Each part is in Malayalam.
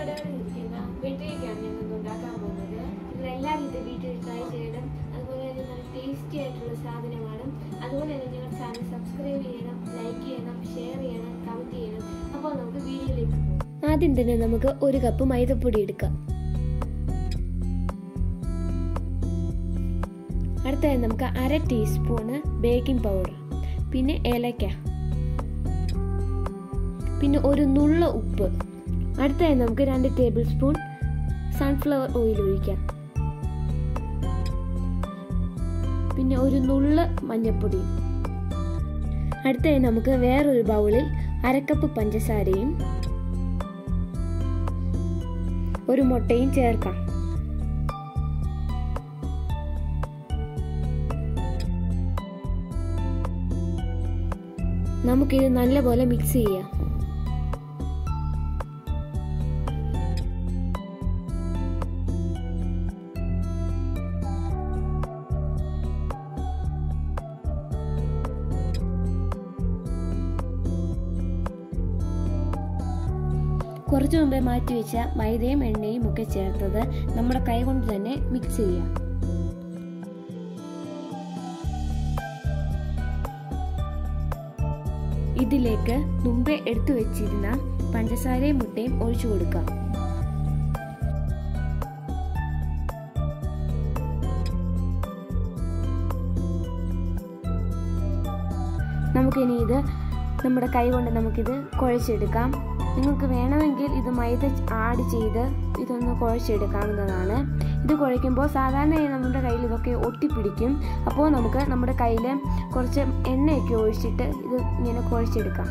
ഇരിക്കുന്ന വെട്ടിയൊക്കെയാണ് ഞങ്ങൾ ഇന്ന് ഉണ്ടാക്കാൻ പോകുന്നത് നിങ്ങൾ എല്ലാവരും ഇത് വീട്ടിൽ ട്രൈ ചെയ്യണം അതുപോലെ തന്നെ നല്ല ടേസ്റ്റി ആയിട്ടുള്ള സാധനമാണ് അതുപോലെ തന്നെ ഞങ്ങളുടെ ചാനൽ സബ്സ്ക്രൈബ് ചെയ്യണം ലൈക്ക് ചെയ്യണം ഷെയർ ചെയ്യണം കമൻറ്റ് ചെയ്യണം അപ്പോൾ നമുക്ക് വീഡിയോയിലേക്ക് പോകാം ആദ്യം തന്നെ നമുക്ക് ഒരു കപ്പ് മൈദപ്പൊടി എടുക്കാം അടുത്തതായി നമുക്ക് അര ടീസ്പൂണ് ബേക്കിംഗ് പൗഡർ പിന്നെ ഏലക്ക പിന്നെ ഒരു നുള്ള ഉപ്പ് അടുത്തതായി നമുക്ക് രണ്ട് ടേബിൾ സ്പൂൺ സൺഫ്ലവർ ഓയിൽ ഒഴിക്കാം പിന്നെ ഒരു നുള്ള മഞ്ഞൾപ്പൊടി അടുത്തതായി നമുക്ക് വേറൊരു ബൗളിൽ അരക്കപ്പ് പഞ്ചസാരയും ഒരു മുട്ടയും ചേർക്കാം നമുക്കിത് നല്ലപോലെ മിക്സ് ചെയ്യാം കുറച്ചു മുമ്പേ മാറ്റി വെച്ച മൈദയും എണ്ണയും ഒക്കെ ചേർത്തത് നമ്മുടെ കൈ കൊണ്ട് തന്നെ മിക്സ് ചെയ്യാം ഇതിലേക്ക് മുമ്പേ എടുത്തു വെച്ചിരുന്ന പഞ്ചസാരയും മുട്ടയും ഒഴിച്ചു കൊടുക്കാം നമുക്കിനി ഇത് നമ്മുടെ കൈ കൊണ്ട് നമുക്കിത് കുഴച്ചെടുക്കാം നിങ്ങൾക്ക് വേണമെങ്കിൽ ഇത് മൈദ ആഡ് ചെയ്ത് ഇതൊന്ന് കുഴച്ചെടുക്കാവുന്നതാണ് ഇത് കുഴയ്ക്കുമ്പോൾ സാധാരണയായി നമ്മുടെ കയ്യിൽ ഇതൊക്കെ ഒട്ടിപ്പിടിക്കും അപ്പോൾ നമുക്ക് നമ്മുടെ കയ്യിൽ കുറച്ച് എണ്ണയൊക്കെ ഒഴിച്ചിട്ട് ഇത് ഇങ്ങനെ കുഴച്ചെടുക്കാം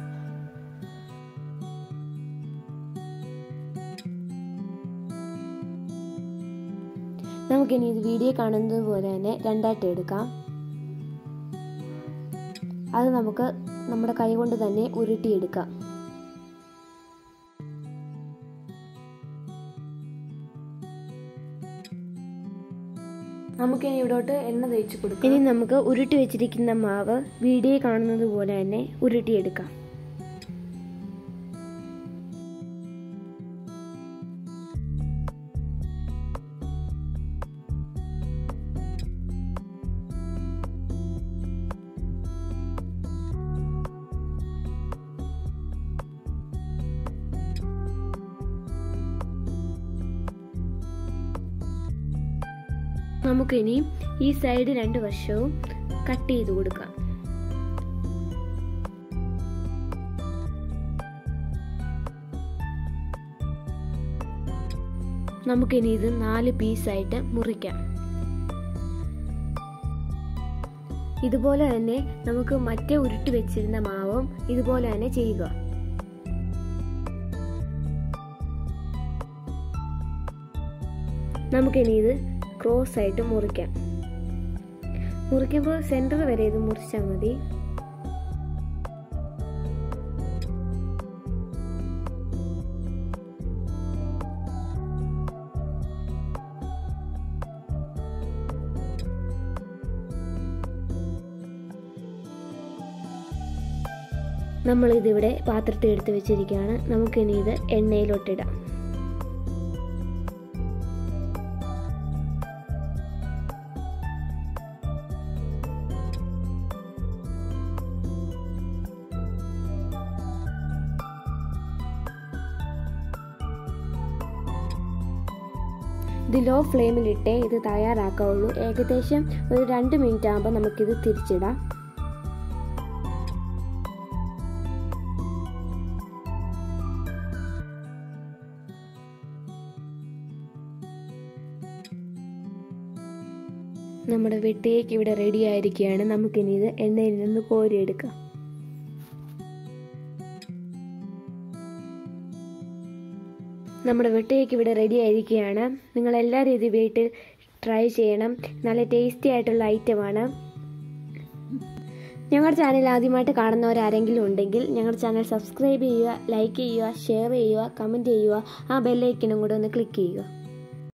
നമുക്കിനി ഇത് വീഡിയോ കാണുന്നത് പോലെ തന്നെ രണ്ടായിട്ട് എടുക്കാം അത് നമുക്ക് നമ്മുടെ കൈ കൊണ്ട് തന്നെ ഉരുട്ടിയെടുക്കാം നമുക്കിനി ഇവിടോട്ട് എണ്ണ തേച്ച് കൊടുക്കാം ഇനി നമുക്ക് ഉരുട്ടി വെച്ചിരിക്കുന്ന മാവ് വീഡിയോ കാണുന്നത് പോലെ തന്നെ ഉരുട്ടിയെടുക്കാം നമുക്കിനി ഈ സൈഡ് രണ്ട് വശവും കട്ട് ചെയ്ത് കൊടുക്കാം നമുക്കിനി ഇത് നാല് പീസായിട്ട് മുറിക്കാം ഇതുപോലെ തന്നെ നമുക്ക് മറ്റേ ഉരുട്ടി വെച്ചിരുന്ന മാവും ഇതുപോലെ തന്നെ ചെയ്യുക നമുക്കിനി ഇത് ക്രോസ് ആയിട്ട് മുറിക്കാം മുറിക്കുമ്പോൾ സെൻറ്റർ വരെ ഇത് മുറിച്ചാൽ മതി നമ്മൾ ഇതിവിടെ പാത്രത്തിൽ എടുത്ത് വെച്ചിരിക്കുകയാണ് നമുക്കിനി ഇത് എണ്ണയിലോട്ടിടാം ഇത് ലോ ഫ്ലെയിമിലിട്ടേ ഇത് തയ്യാറാക്കാവുള്ളൂ ഏകദേശം ഒരു രണ്ട് മിനിറ്റ് ആകുമ്പോൾ നമുക്കിത് തിരിച്ചിടാം നമ്മുടെ വെട്ടിയേക്ക് ഇവിടെ റെഡി ആയിരിക്കുകയാണ് നമുക്കിനി ഇത് എണ്ണയിൽ നിന്ന് കോരിയെടുക്കാം നമ്മുടെ വെട്ടേക്ക് ഇവിടെ റെഡി ആയിരിക്കുകയാണ് നിങ്ങൾ എല്ലാവരും ഇത് വീട്ടിൽ ട്രൈ ചെയ്യണം നല്ല ടേസ്റ്റി ആയിട്ടുള്ള ഐറ്റമാണ് ഞങ്ങളുടെ ചാനൽ ആദ്യമായിട്ട് കാണുന്നവരാരെങ്കിലും ഉണ്ടെങ്കിൽ ഞങ്ങളുടെ ചാനൽ സബ്സ്ക്രൈബ് ചെയ്യുക ലൈക്ക് ചെയ്യുക ഷെയർ ചെയ്യുക കമൻറ്റ് ചെയ്യുക ആ ബെല്ലൈക്കനും കൂടെ ഒന്ന് ക്ലിക്ക് ചെയ്യുക